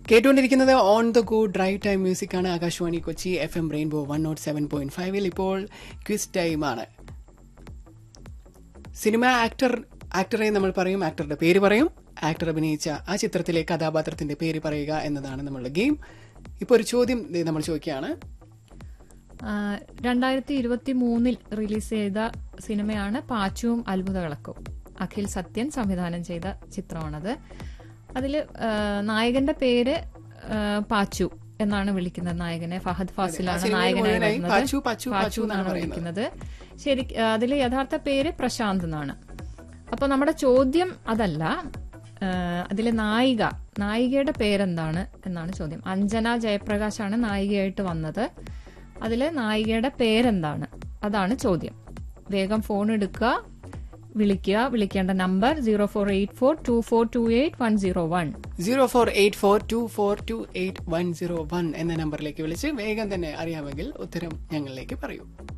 കേട്ടുകൊണ്ടിരിക്കുന്നത് on the go drive time music ആണ് Akashvani Kochi F M rainbow one naught seven point ഫൈവിൽ ഇപ്പോൾ quiz ടൈമാണ് സിനിമ ആക്ടർ ആക്ടറെ നമ്മൾ പറയും ആക്ടറുടെ പേര് പറയും ആക്ടർ അഭിനയിച്ച ആ ചിത്രത്തിലെ കഥാപാത്രത്തിന്റെ പേര് പറയുക എന്നതാണ് നമ്മളുടെ ഗെയിം ഇപ്പോൾ ഒരു ചോദ്യം ദേ നമ്മൾ ചോദിക്കുകയാണ് രണ്ടായിരത്തി ഇരുപത്തി മൂന്നിൽ റിലീസ് ചെയ്ത സിനിമയാണ് പാച്ചുവും അത്ഭുത വിളക്കും അഖിൽ സത്യൻ സംവിധാനം ചെയ്ത ചിത്രമാണത് അതിൽ നായകന്റെ പേര് ആ, പാച്ചു എന്നാണ് വിളിക്കുന്നത് നായകനെ ഫഹദ് ഫാസിലാണ് സിനിമയിൽ നായകനായി മുഴുവനായി വരുന്നത് പാച്ചു, പാച്ചു, പാച്ചു പാച്ചു എന്നാണ് എന്നാണ് വിളിക്കുന്നത് ശരി അതിൽ യഥാർത്ഥ പേര് പ്രശാന്ത് എന്നാണ് അപ്പൊ നമ്മുടെ ചോദ്യം അതല്ല ആ, അതിലെ നായിക നായികയുടെ പേരെന്താണ് എന്നാണ് ചോദ്യം അഞ്ജന ജയപ്രകാശാണ് നായികയായിട്ട് വന്നത് അതിലെ നായികയുടെ പേരെന്താണ് അതാണ് ചോദ്യം വേഗം ഫോൺ എടുക്കുക വിളിക്കുക വിളിക്കേണ്ട number zero four eight four two four two eight one zero one zero four eight four two four two eight one zero one എന്ന നമ്പറിലേക്ക് വിളിച്ച് വേഗം തന്നെ അറിയാമെങ്കിൽ ഉത്തരം ഞങ്ങളിലേക്ക് പറയൂ